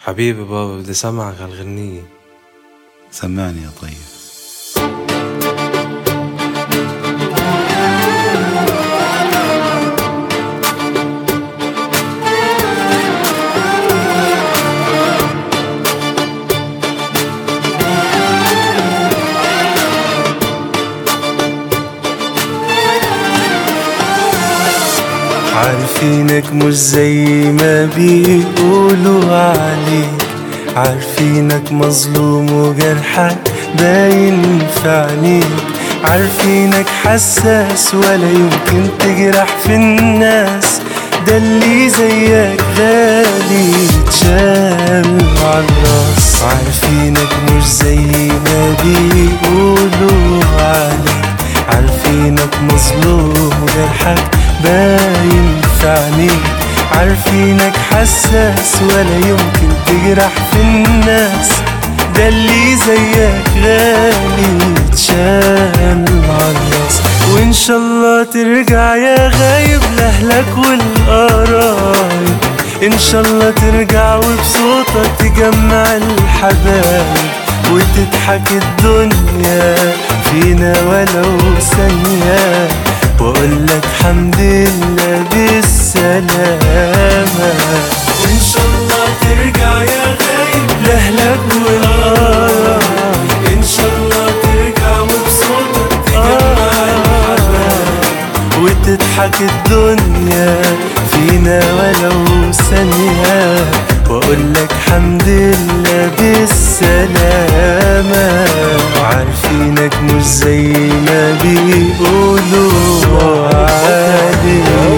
حبيبي بابا بدي سمعك هالغنية سمعني يا طيب عارفينك مش زي ما بيقولوا عليك عارفينك مظلوم وجرحك باين في عينيك عارفينك حساس ولا يمكن تجرح في الناس ده اللي زيك غالي يتشال عالراس عارفينك مش زي ما بيقولوا عليك عارفينك مظلوم وجرحك باين في عينيك عارفينك حساس ولا يمكن تجرح في الناس ده اللي زيك غالي يتشال عالراس وان شاء الله ترجع يا غايب لاهلك والقرايب ان شاء الله ترجع وبصوتك تجمع الحبايب وتضحك الدنيا فينا ولو ثانية وأقول لك حمد لله بالسلامة وإن شاء الله ترجع يا غايب لأهلك والقرايب إن شاء الله ترجع وبصوتك تجمع الحبايب وتضحك الدنيا فينا ولو ثانية وأقول لك حمد لله بالسلامة عارفينك مش زي ما بيقولوا عليك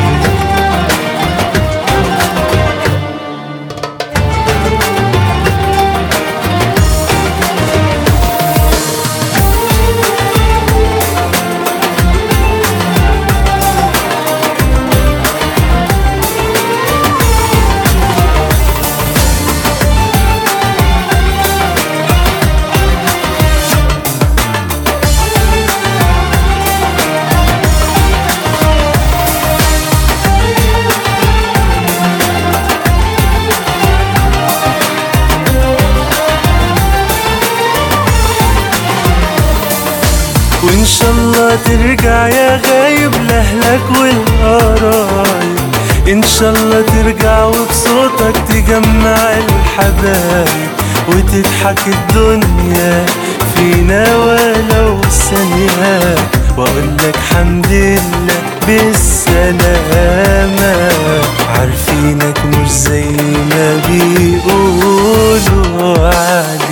وإن شاء الله ترجع يا غايب لأهلك والقرايب إن شاء الله ترجع وبصوتك تجمع الحبايب وتضحك الدنيا فينا ولو ثانية وأقول لك حمد لله بالسلامة عارفينك مش زي ما بيقولوا عليك